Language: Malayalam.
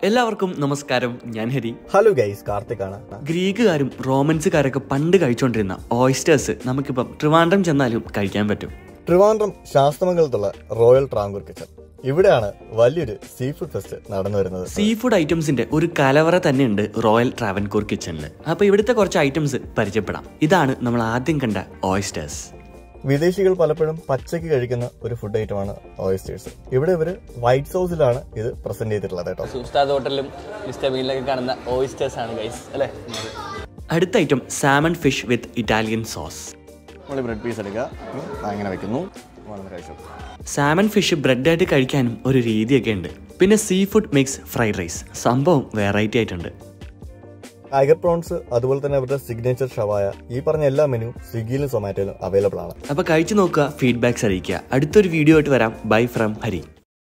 എല്ലാവർക്കും നമസ്കാരം ഞാൻ ഹരി ഹലോ ഗൈസ് കാർത്തിക്കാണ് ഗ്രീക്കുകാരും റോമൻസുകാരൊക്കെ പണ്ട് കഴിച്ചുകൊണ്ടിരുന്ന ഓയിസ്റ്റേഴ്സ് നമുക്കിപ്പം ട്രിവാൻഡ്രം ചെന്നാലും കഴിക്കാൻ പറ്റും ട്രിവാൻഡ്രം ശാസ്തമംഗലത്തുള്ള റോയൽ ട്രാങ്കൂർ കിച്ചൺ ഇവിടെയാണ് വലിയൊരു സീ ഫുഡ് ഫെസ്റ്റ് നടന്നു വരുന്നത് സീ ഫുഡ് ഐറ്റംസിന്റെ ഒരു കലവറ തന്നെയുണ്ട് റോയൽ ട്രാവൻകൂർ കിച്ചണിൽ അപ്പൊ ഇവിടുത്തെ കുറച്ച് ഐറ്റംസ് പരിചയപ്പെടാം ഇതാണ് നമ്മൾ ആദ്യം കണ്ട ഓയിസ്റ്റേഴ്സ് വിദേശികൾ പലപ്പോഴും പച്ചയ്ക്ക് കഴിക്കുന്ന ഒരു ഫുഡ് ഐറ്റമാണ് ഓയിസ്റ്റേഴ്സ് ഇവിടെ ഇവര് വൈറ്റ് സോസിലാണ് ഇത് പ്രസന്റ് ചെയ്തിട്ടുള്ളത് കേട്ടോ ഉസ്താദ് ഹോട്ടലിലും മിസ്റ്റർ ബീനിലൊക്കെ കാണുന്ന ഓയിസ്റ്റേഴ്സ് ആണ് ഗൈസ് അല്ലേ അടുത്ത item salmon fish with Italian sauce നമ്മൾ ബ്രെഡ് പീസ് എടുക്കുക ഉം, അങ്ങനെ വെക്കുന്നു വന്ന് കഴിച്ചു സാമൺ ഫിഷ് ബ്രെഡായിട്ട് കഴിക്കാനും ഒരു രീതിയൊക്കെ ഉണ്ട് പിന്നെ seafood mix fried rice സംഭവം വെറൈറ്റി ആയിട്ടുണ്ട് ടൈഗർ പ്രോൺസ് അതുപോലെ തന്നെ അവരുടെ സിഗ്നേച്ചർ ഷവായ ഈ പറഞ്ഞ എല്ലാ മെനു സ്വിഗ്ഗിയിലും സൊമാറ്റോയിലും അവൈലബിൾ ആണ് അപ്പൊ കഴിച്ചു നോക്കുക ഫീഡ്ബാക്സ് അറിയിക്കുക അടുത്തൊരു വീഡിയോ ആയിട്ട് വരാം ബൈ ഫ്രം ഹരി